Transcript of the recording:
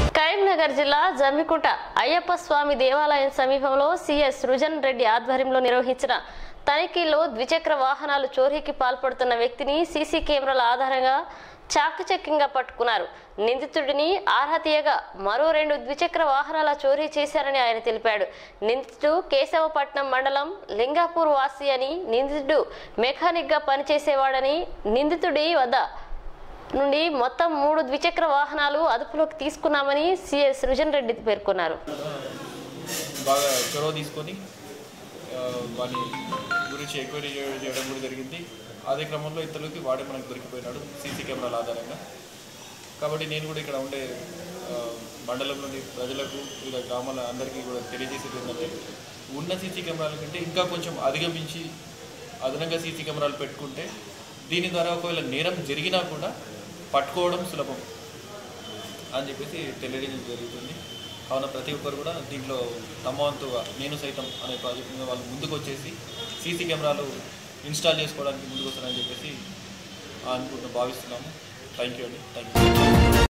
కరీంనగర్ జిల్లా జమ్మికుంట అయ్యప్ప స్వామి దేవాలయం సమీపంలో సిఎస్ సృజన్ రెడ్డి ఆధ్వర్యంలో నిర్వహించిన తనిఖీల్లో ద్విచక్ర వాహనాలు చోరీకి పాల్పడుతున్న వ్యక్తిని సీసీ కెమెరాల ఆధారంగా చాకచక్యంగా పట్టుకున్నారు నిందితుడిని ఆరా తీయగా మరో రెండు ద్విచక్ర వాహనాల చోరీ చేశారని ఆయన తెలిపాడు నిందితుడు కేశవపట్నం మండలం లింగాపూర్ వాసి అని నిందితుడు మెకానిక్ గా పనిచేసేవాడని నిందితుడి వద్ద నుండి మొత్తం మూడు ద్విచక్ర వాహనాలు అదుపులోకి తీసుకున్నామని సిఎస్ సృజన్ రెడ్డి పేర్కొన్నారు బాగా చొరవ తీసుకొని ఆ, వాని గురించి ఎంక్వైరీ చేయ- చేయడం కూడా జరిగింది అదే క్రమంలో ఇతరులకి వాడే మనకు దొరికిపోయినాడు సీసీ కెమెరాల ఆధారంగా కాబట్టి నేను కూడా ఇక్కడ ఉండే ఆ, మండలంలోని ప్రజలకు వివిధ గ్రామాల అందరికీ కూడా తెలియజేసేది ఏంటంటే ఉన్న సీసీ కెమెరాల కంటే ఇంకా కొంచెం అధిగమించి అదనంగా సీసీ కెమెరాలు పెట్టుకుంటే దీని ద్వారా ఒకవేళ నేరం జరిగినా కూడా పట్టుకోవడం సులభం అని చెప్పేసి తెలియజేయడం జరుగుతుంది కావున ప్రతి ఒక్కరు కూడా దీంట్లో తమ వంతుగా నేను సైతం అనే ప్రాజెక్ట్ మీద వాళ్ళు ముందుకు వచ్చేసి సీసీ కెమెరాలు ఇన్స్టాల్ చేసుకోవడానికి ముందుకు వస్తారని చెప్పేసి అనుకుంటూ భావిస్తున్నాము థ్యాంక్ యూ అండి థ్యాంక్ యూ